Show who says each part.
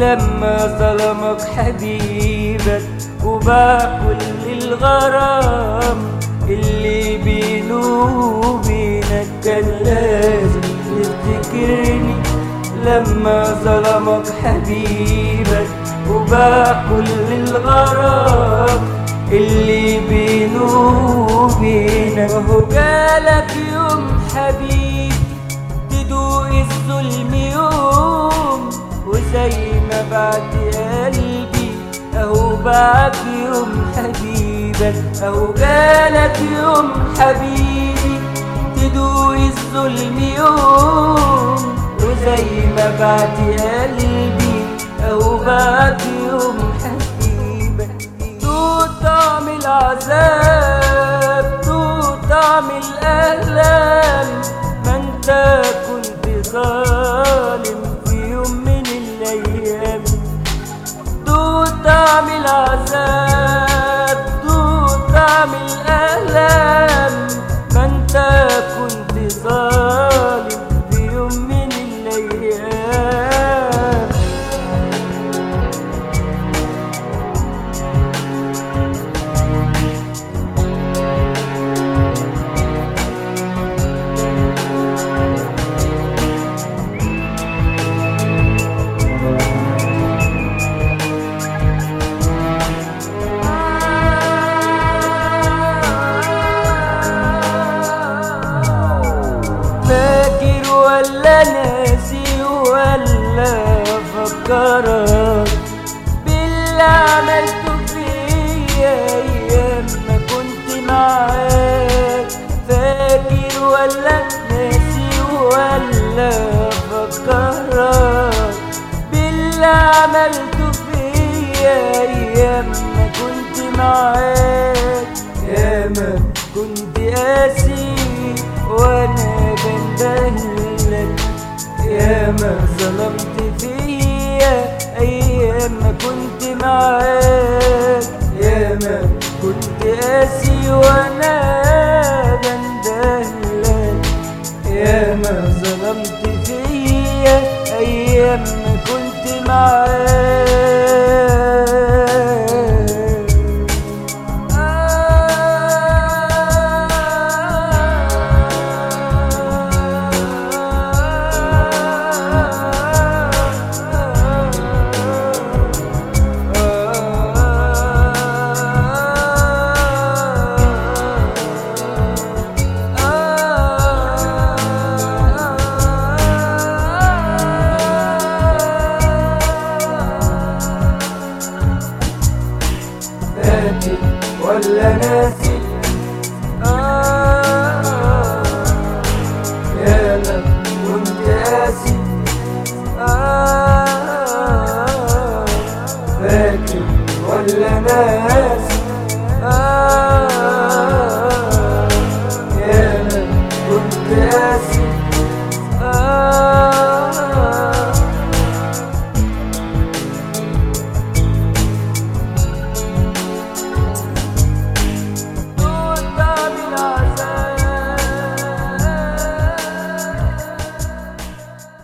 Speaker 1: لما ظلمك حبيبك وباع كل الغرام اللي بينه وبينك كان لازم تفتكرني لما ظلمك حبيبك وباع كل الغرام اللي بينه وبينك وهو جالك يوم حبيب تدوق الظلم يوم وزي ما بعد قلبي اهو بعد يوم حبيبك اهو جالك يوم حبيبي تدوق الظلم يوم وزي ما بعد قلبي اهو بعد يوم حبيبك دوق طعم العذاب دوق طعم الالام ما انت كنت ظالم في يوم من الايام دوق طعم العذاب دوق طعم الالام ما انت كنت ظالم في يوم من الايام فاكر ولا ناسي ولا فكرك باللي عملته فيا ايام ما كنت معاك فاكر ولا ناسي ولا فكرك باللي عملته فيا ايام ما كنت معاك يا ما كنت قاسي وانا بندهلك يا ما ظلمت فيا ايام ما كنت معاك يا ما كنت قاسي وانا بندهلك يا ما ظلمت فيا ايام ما كنت معاك فاكر ولا ناسي آه يا ما كنت قاسي آه فاكر ولا ناسي آه يا ما كنت قاسي